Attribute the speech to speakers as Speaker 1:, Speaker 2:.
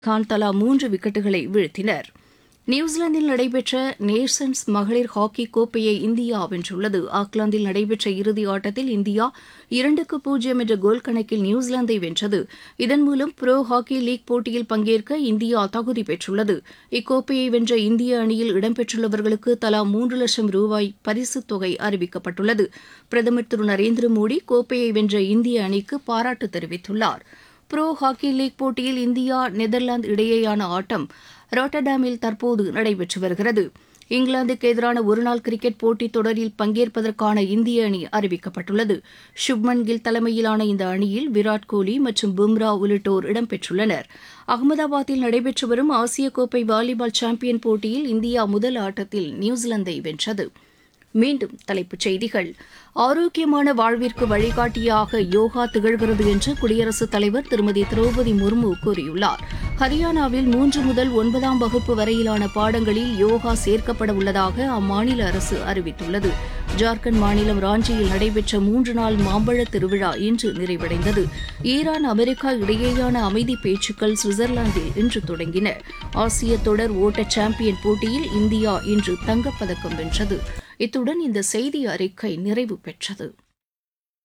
Speaker 1: கான் தலா மூன்று விக்கெட்டுகளை வீழ்த்தினர் நியூசிலாந்தில் நடைபெற்ற நேஷன்ஸ் மகளிர் ஹாக்கி கோப்பையை இந்தியா வென்றுள்ளது ஆக்லாந்தில் நடைபெற்ற இறுதி ஆட்டத்தில் இந்தியா இரண்டுக்கு பூஜ்ஜியம் என்ற கோல் கணக்கில் நியூசிலாந்தை வென்றது இதன் மூலம் புரோ ஹாக்கி லீக் போட்டியில் பங்கேற்க இந்தியா தகுதி பெற்றுள்ளது இக்கோப்பையை வென்ற இந்திய அணியில் இடம்பெற்றுள்ளவர்களுக்கு தலா மூன்று லட்சம் ரூபாய் பரிசுத் தொகை அறிவிக்கப்பட்டுள்ளது பிரதமர் திரு நரேந்திர மோடி கோப்பையை வென்ற இந்திய அணிக்கு பாராட்டு தெரிவித்துள்ளார் புரோ ஹாக்கி லீக் போட்டியில் இந்தியா நெதர்லாந்து இடையேயான ஆட்டம் ராட்டர்டாமில் தற்போது நடைபெற்று வருகிறது இங்கிலாந்துக்கு எதிரான ஒருநாள் கிரிக்கெட் போட்டித் தொடரில் பங்கேற்பதற்கான இந்திய அணி அறிவிக்கப்பட்டுள்ளது சுப்மன் கில் தலைமையிலான இந்த அணியில் விராட் கோலி மற்றும் பும்ரா உள்ளிட்டோர் இடம்பெற்றுள்ளனர் அகமதாபாத்தில் நடைபெற்று வரும் ஆசிய கோப்பை வாலிபால் சாம்பியன் போட்டியில் இந்தியா முதல் ஆட்டத்தில் நியூசிலாந்தை வென்றது மீண்டும் தலைப்புச் செய்திகள் ஆரோக்கியமான வாழ்விற்கு வழிகாட்டியாக யோகா திகழ்கிறது என்று குடியரசுத் தலைவர் திருமதி திரௌபதி முர்மு கூறியுள்ளார் ஹரியானாவில் மூன்று முதல் ஒன்பதாம் வகுப்பு வரையிலான பாடங்களில் யோகா சேர்க்கப்பட உள்ளதாக அம்மாநில அரசு அறிவித்துள்ளது ஜார்க்கண்ட் மாநிலம் ராஞ்சியில் நடைபெற்ற மூன்று நாள் மாம்பழ திருவிழா இன்று நிறைவடைந்தது ஈரான் அமெரிக்கா இடையேயான அமைதி பேச்சுக்கள் சுவிட்சர்லாந்தில் இன்று தொடங்கின ஆசிய தொடர் ஓட்ட சாம்பியன் போட்டியில் இந்தியா இன்று தங்கப்பதக்கம் வென்றது இத்துடன் இந்த செய்தி அறிக்கை நிறைவு பெற்றது